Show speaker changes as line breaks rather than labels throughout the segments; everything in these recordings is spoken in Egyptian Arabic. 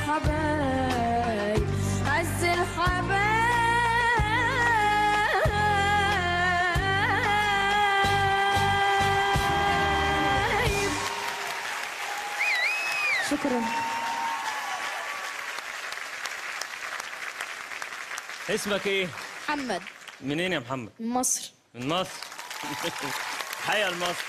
الحبايب عز الحبايب شكرا
اسمك ايه؟
محمد
منين يا محمد؟
من مصر
من مصر حيا لمصر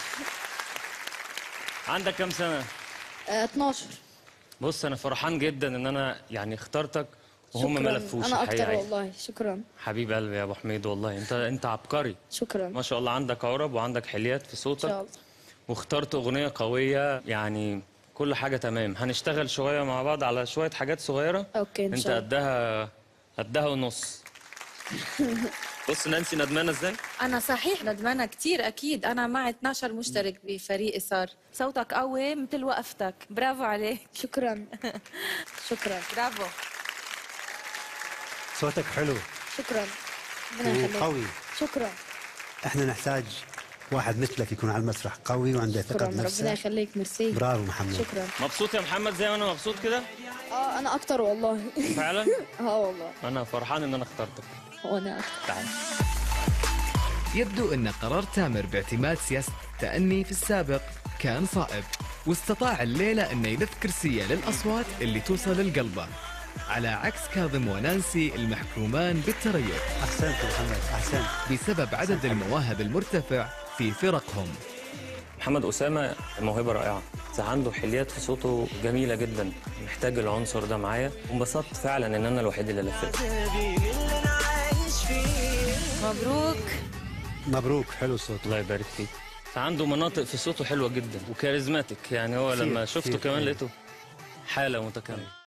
عندك كام سنة؟
آه، 12
بص أنا فرحان جدا إن أنا يعني اخترتك وهم ما
شكراً.
لفوش
انا
الحقيقة
اكتر
يعني.
والله شكرا
حبيب قلبي يا أبو حميد والله أنت أنت عبقري
شكرا
ما شاء الله عندك عرب وعندك حليات في
ان شاء
صوتك
الله
واخترت أغنية قوية يعني كل حاجة تمام هنشتغل شوية مع بعض على شوية حاجات صغيرة
اوكي ان
أنت
شاء الله
قدها قدها ونص بص نانسي ندمانة ازاي؟
أنا صحيح ندمانة كتير أكيد أنا معي 12 مشترك بفريق صار صوتك قوي مثل وقفتك برافو عليك
شكرا شكرا
برافو
صوتك حلو
شكرا ربنا يخليك
وقوي
شكرا
احنا نحتاج واحد مثلك يكون على المسرح قوي وعنده
شكرا
ثقه
ربنا
بنفسه
يخليك ميرسي
برافو محمد
شكرا
مبسوط يا محمد زي ما أنا مبسوط كده؟
اه انا اكتر والله
فعلا؟
اه والله
أنا فرحان إن أنا اخترتك
وانا اكتر
تعال
يبدو أن قرار تامر باعتماد سياسة التأني في السابق كان صائب واستطاع الليلة أنه يلف كرسية للأصوات اللي توصل لقلبه على عكس كاظم ونانسي المحكومان بالتريث
احسنت يا محمد احسنت
بسبب عدد المواهب المرتفع في فرقهم
محمد أسامة موهبة رائعة بس عنده حليات في صوته جميلة جدا محتاج العنصر ده معايا وانبسطت فعلا إن أنا الوحيد اللي لفيت
مبروك
مبروك حلو الصوت
الله يبارك فيك عنده مناطق في صوته حلوة جدا وكاريزماتيك يعني هو
كتير،
لما شفته
كتير.
كمان لقيته حالة متكاملة